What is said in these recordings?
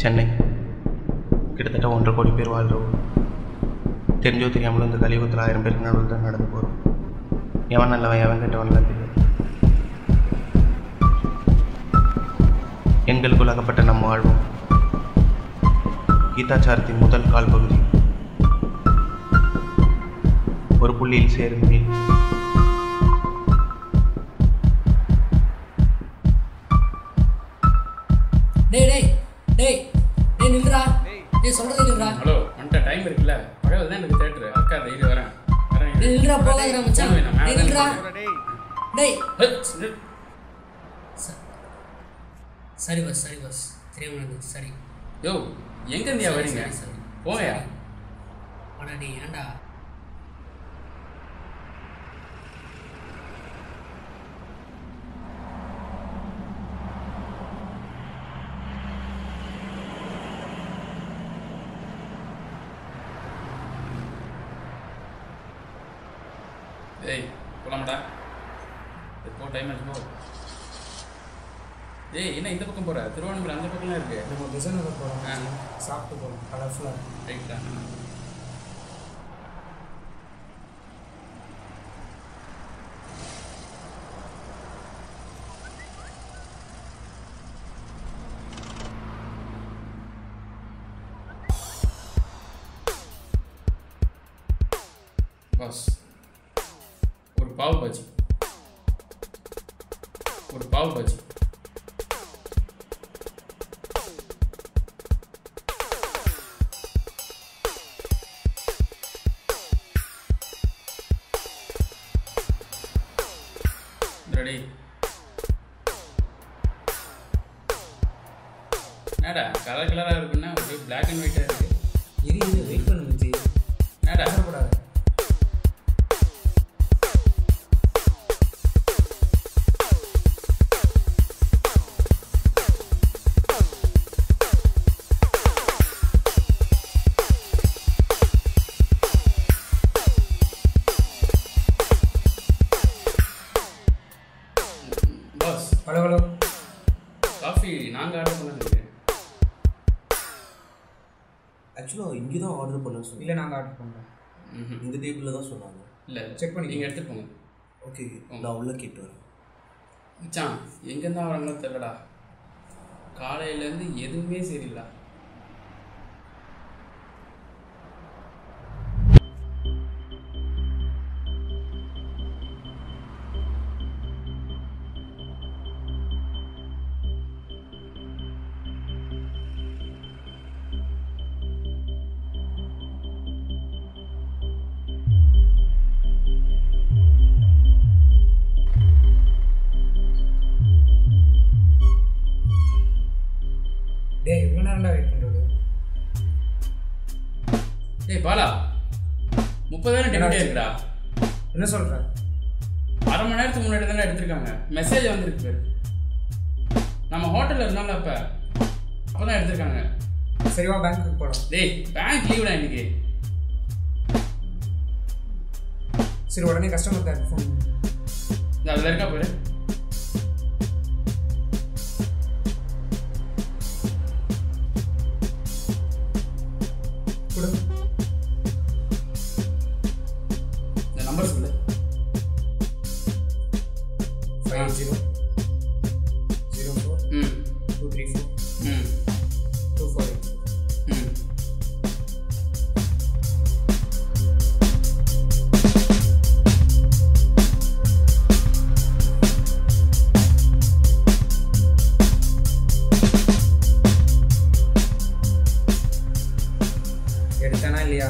சென்னை கிட்டத்தட்ட ஒன்றரை கோடி பேர் வாழ்கிற ஊர் தெரிஞ்சோ தெரியாமலும் இந்த கலியுகத்தில் ஆயிரம் பேருக்கு நடுவில் தான் நடந்து போகிறோம் எவன் நல்லவன் எவன் கெட்டவன்லாம் தெரியாது எண்களுக்குள் அகப்பட்ட நம் வாழ்வோம் கீதாச்சாரத்தின் முதல் கால் பகுதி ஒரு புள்ளியில் சேரும் மீன் டேய் டேய் டேய் டேய் நில்றா டேய் சொல்றது நில்றா ஹலோ வந்துட்ட டைம் இருக்குல்ல பகல் தான் எனக்கு தேட்டரு அக்கா தைரி வரேன் வரேன் டேய் நில்றா போகாதடா மச்சான் போங்க, நான் மேல டேய் நில்றா தான் டேய் ஹே, நில். ச- சரி பஸ் சரி பஸ் தெரியாம நடந்துச்சு சரி யோ எங்க இருந்தியா சரி, வரீங்க சரி, சரி. போங்கயா அடா டேய் ஏன்டா ஏய் போலாமாடா போ டைம் ஆச்சு போ ஏய் என்ன இந்த பக்கம் போற திருவண்ணாமலை அந்த பக்கம்லாம் இருக்கு நம்ம பிசனரில் போகிறோம் ஆ. சாப்பிட்டு போகிறோம் கலர்ஃபுல்லாக ரைட்டா பாஸ் ஒரு பாவு பாஜி ஒரு பாவு பாஜி ரெடி என்னடா கலர் கலராக இருக்குன்னா அப்படியே பிளாக் அண்ட் ஒயிட்டாக இருக்கு இரு இரு வெயிட் பண்ணு மிஞ்சி என்னடா அவசரப்படாத பாஸ் ஹலோ ஹலோ காஃபி நாங்கள் ஆர்டர் பண்ண நினைக்கிறேன் ஆக்சுவலாக இங்கே தான் ஆர்டர் பண்ண சொல்லி இல்லை நாங்கள் ஆர்டர் பண்ணுறோம் ம்ஹும். இந்த டேபிளில் தான் சொன்னாங்க இல்லை Check பண்ணி. நீங்கள் எடுத்துட்டு போங்க ஓகே நான் உள்ளே கேட்டு வரேன் மச்சான் எங்கேருந்து வராங்களோ தெரியலடா காலையிலேருந்து எதுவுமே சரியில்லை டேய் இவ்வளோ நேரம்டா வெயிட் பண்ணுறது டேய் பாலா முப்பதாயிரம் டெபிட்டே இருக்குடா என்ன சொல்கிற அரை மணி நேரத்துக்கு முன்னாடி தானே எடுத்திருக்காங்க மெசேஜ் வந்திருக்கு பேர் நம்ம ஹோட்டலில் இருந்தாலும் அப்போ அப்போ தான் எடுத்திருக்காங்க சரிவா பேங்க்குக்கு போகலாம் டேய் பேங்க் லீவ்டா இன்னைக்கு சரி உடனே கஸ்டமர் கேர் ஃபோன் இந்த அதில் இருக்கா பாரு கொடு இந்த நம்பர் சொல்லு ஃபைவ் ஜீரோ ஜீரோ ஃபோர் ம் டூ த்ரீ ஃபோர் ம் டூ ஃபோர் எயிட் ம் எடுத்தானா இல்லையா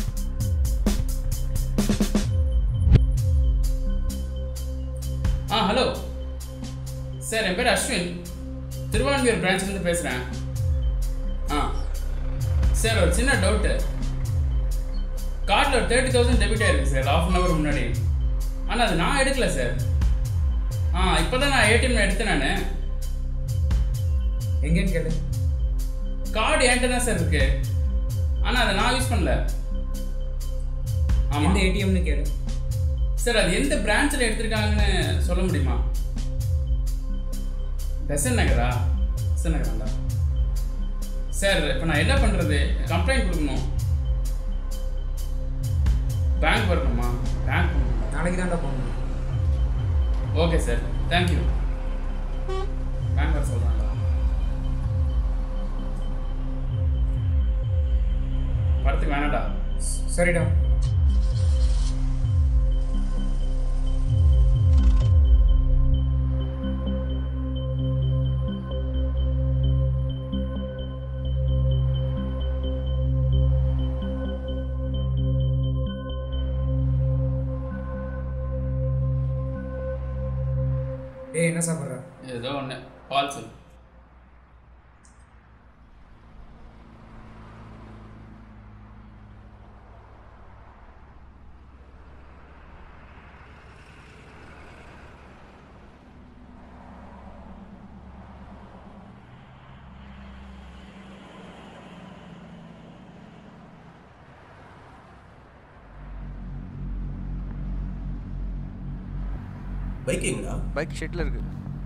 ஆ ஹலோ சார் என் பேர் அஸ்வின் திருவான்மியூர் பிரான்ச்லேருந்து பேசுகிறேன் ஆ சார் ஒரு சின்ன டவுட்டு கார்டில் ஒரு தேர்ட்டி தௌசண்ட் டெபிட் ஆயிருக்கு சார் ஆஃப் அன் ஹவர் முன்னாடி ஆனால் அது நான் எடுக்கல சார் ஆ இப்போ தான் நான் ஏடிஎம்ல எடுத்தேன் நான் எங்கேன்னு கேளு கார்டு என்கிட்ட தான் சார் இருக்கு ஆனால் அதை நான் யூஸ் பண்ணல எந்த ஆமாம் ஏடிஎம்னு கேளு சார் அது எந்த பிரான்ச்சில் எடுத்திருக்காங்கன்னு சொல்ல முடியுமா பெசன் நகரா பெசன் நகராண்டா சார் இப்போ நான் என்ன பண்ணுறது கம்ப்ளைண்ட் கொடுக்கணும் பேங்க் வரணுமா பேங்க் நாளைக்கு தான்டா போகணும் ஓகே சார் தேங்க்யூ பேங்க் வர சொல்கிறாங்களா வரத்துக்கு வேணாடா சரிடா டேய் என்ன சாப்பிட்ற ஏதோ ஒன்று பால் சொல் பைக் எங்கடா பைக் ஷெட்டில் இருக்கு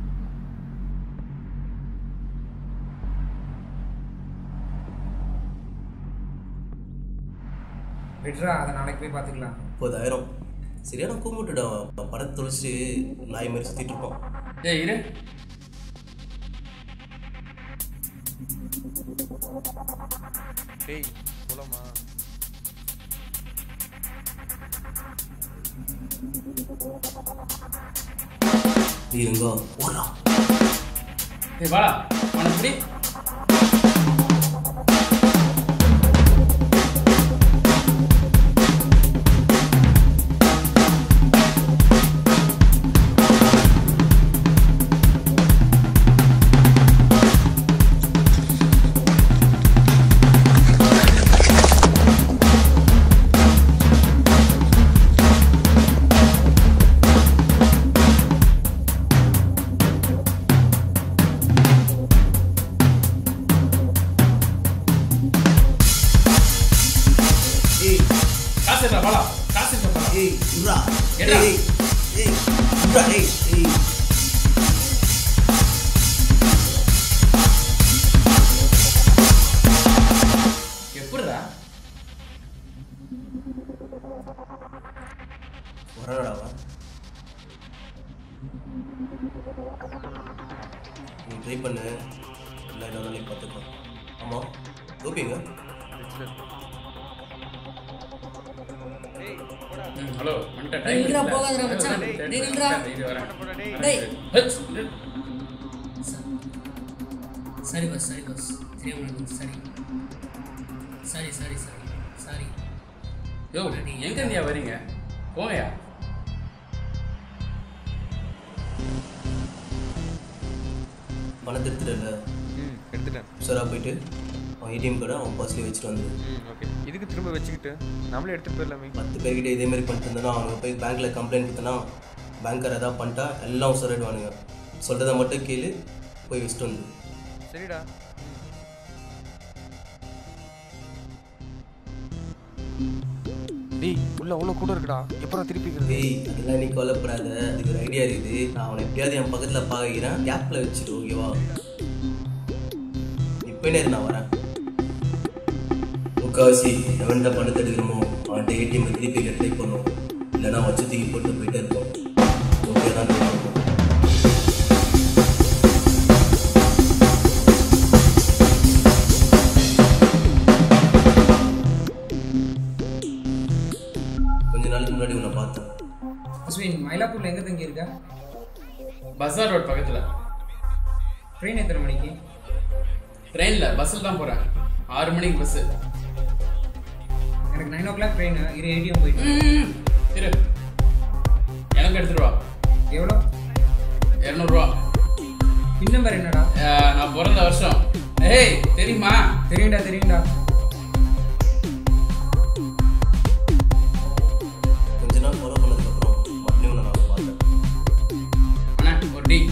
விட்றா அதை நாளைக்கு போய் பார்த்துக்கலாம் முப்பதாயிரம் சரியான கூமுட்டுடா படத்தை தொலைச்சு நாய் மாதிரி சுற்றிட்டு இருப்பான் ஏய் இரு டேய் போலாமா நீ எங்கோ ஓடுறா ஏய் வாடா உனக்கு எப்படி ஏய் காசு இருக்கா வாடா காசு இருக்கா வாடா ஏய் உர்ரா என்னடா? ஏய் ஏய் உர்ரா ஏய் ஏய் எப்படிடா வரடா வா நீ ட்ரை பண்ணு இல்லை இன்னொரு நாளைக்கு பார்த்துக்கலாம் ஆமாம் ஓகேங்க ம் ஹலோ வந்துட்ட டேய், டைம் நில்றா, போகாதடா மச்சான். டேய், நில்றா. டேய். சரி பஸ் சரி பஸ் தெரியாம நடந்தது. சரி சரி சரி சரி சாரி யோ எங்க இருந்தியா வரீங்க போங்கயா பணத்தை எடுத்துட்டு ம் எடுத்துட்டேன் உஷாராக போயிட்டு அவன் ஏடிஎம் கார்டை அவன் பர்ஸ்லேயே வச்சுட்டு வந்து ம் ஓகே இதுக்கு திரும்ப வச்சுக்கிட்டு நம்மளே எடுத்துகிட்டு போயிடலாமே பத்து பேர்கிட்ட இதே மாதிரி பண்ணிட்டு இருந்தோன்னா அவனுக்கு போய் பேங்க்கில் கம்ப்ளைண்ட் கொடுத்தனா பேங்க்கர் எதாவது பண்ணிட்டா எல்லாம் உசராயிடுவானுங்க சொல்கிறத மட்டும் கேளு போய் வச்சுட்டு வந்து சரிடா டேய் உள்ள அவ்வளோ கூட இருக்குடா எப்பறம் திருப்பிக்கிறது டேய் அதெல்லாம் நீ கவலைப்படாத அதுக்கு ஒரு ஐடியா இருக்குது நான் அவனை எப்படியாவது என் பக்கத்தில் பார்க்கிறேன் கேப்பில் வச்சுட்டு ஓகேவா இப்போ என்ன நான் வரேன் முக்காவாசி எவன்கிட்ட பணத்தை எடுக்கணுமோ அவன்கிட்ட ஏடிஎம் திருப்பி ட்ரை பண்ணும் இல்லைன்னா வச்சு தூக்கி போட்டு போயிட்டே இருப்போம் ஓகே தான் கொஞ்ச நாளுக்கு முன்னாடி உன்னை பார்த்தேன் அஸ்வின் மயிலாப்பூரில் எங்கே தங்கி இருக்க பஸார் ரோட் பக்கத்துல ட்ரெயின் எத்தனை மணிக்கு ட்ரெயின்ல பஸ்ஸில் தான் போறேன் ஆறு மணிக்கு பஸ்ஸு எனக்கு நைன் ஓ கிளாக் ட்ரெயின் இரு ஏடிஎம் போயிட்டு இரு எனக்கு எடுத்துட்டு வா எவ்வளோ இரநூறுவா பின் நம்பர் என்னடா நான் பிறந்த வருஷம் ஏய் தெரியுமா தெரியும்டா தெரியும்டா கொஞ்ச நாள் ஃபாலோ பண்ணதுக்கப்புறம் மறுபடியும் உன்னை நான் பார்த்தேன் அண்ணா ஒரு டீ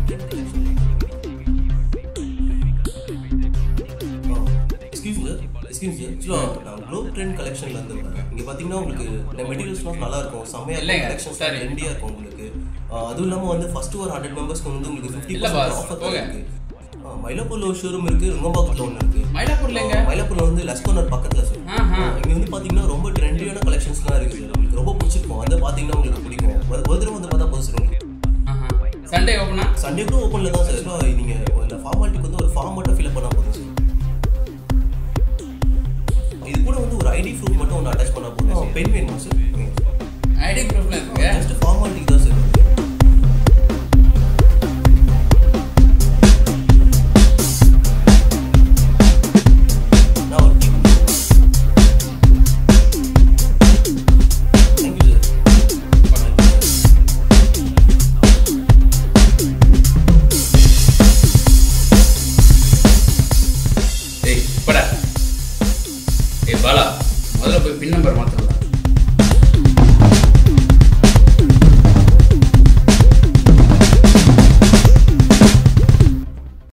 எக்ஸ்கியூஸ் எக்ஸ்கியூஸ் ஆக்சுவலாக நான் க்ளோ ட்ரெண்ட் கலெக்ஷன்ல இருந்து வரேன் இங்கே பார்த்தீங்கன்னா உங்களுக்கு மெட்டீரியல்ஸ்லாம் நல்லா இருக்கும் செம்மையாக இல்லைங்க, இருக்கும் கலெக்ஷன்ஸ் sorry. ட்ரெண்டியாக இருக்கும் உங்களுக்கு ஆஹ் அதுவும் இல்லாமல் வந்து ஃபர்ஸ்ட் ஒரு ஹண்ட்ரட் மெம்பர்ஸ்க்கு வந்து உங்களுக்கு ஃபிஃப்டி இல்ல பர்சன்ட் boss, ஆஃபர் போங்க. இருக்கு ஆஹ் மயிலாப்பூர்ல ஒரு ஷோரூம் இருக்கு ருங்கம்பாக்கத்தில் ஒன்று இருக்கு மயிலாப்பூர்ல எங்க? ஆஹ் மயிலாப்பூர்ல வந்து லஸ்கோனர் பக்கத்தில் சார் ஆஹா. இங்கே வந்து பார்த்தீங்கன்னா ரொம்ப ட்ரெண்டியான கலெக்ஷன்ஸ்லாம் இருக்குது சார் உங்களுக்கு ரொம்ப பிடிச்சிருக்கும் வந்து பார்த்தீங்கன்னா உங்களுக்கு பிடிக்கும் ஒரு ஒரு தடவை வந்து பார்த்தா போதும் சார் உங்களுக்கு ஆஹா சண்டே ஓப்பனா சண்டே கூட ஓப்பனில் தான் சார் Actually, நீங்க இந்த ஃபார்மாலிட்டிக்கு வந்து ஒரு ஃபார்ம் மட்டும் ஃபில் பண்ணால் போதும் சார் இது கூட வந்து ஒரு ஐடி ப்ரூஃப் மட்டும் ஒன்று அட்டாச் பண்ணால் போதும் பென் வேணுமா சார் ஐடி ப்ரூஃப்ல இருக்குங்க ஜஸ்ட் ஃபார்மாலிட்டிக்கு தான் சார்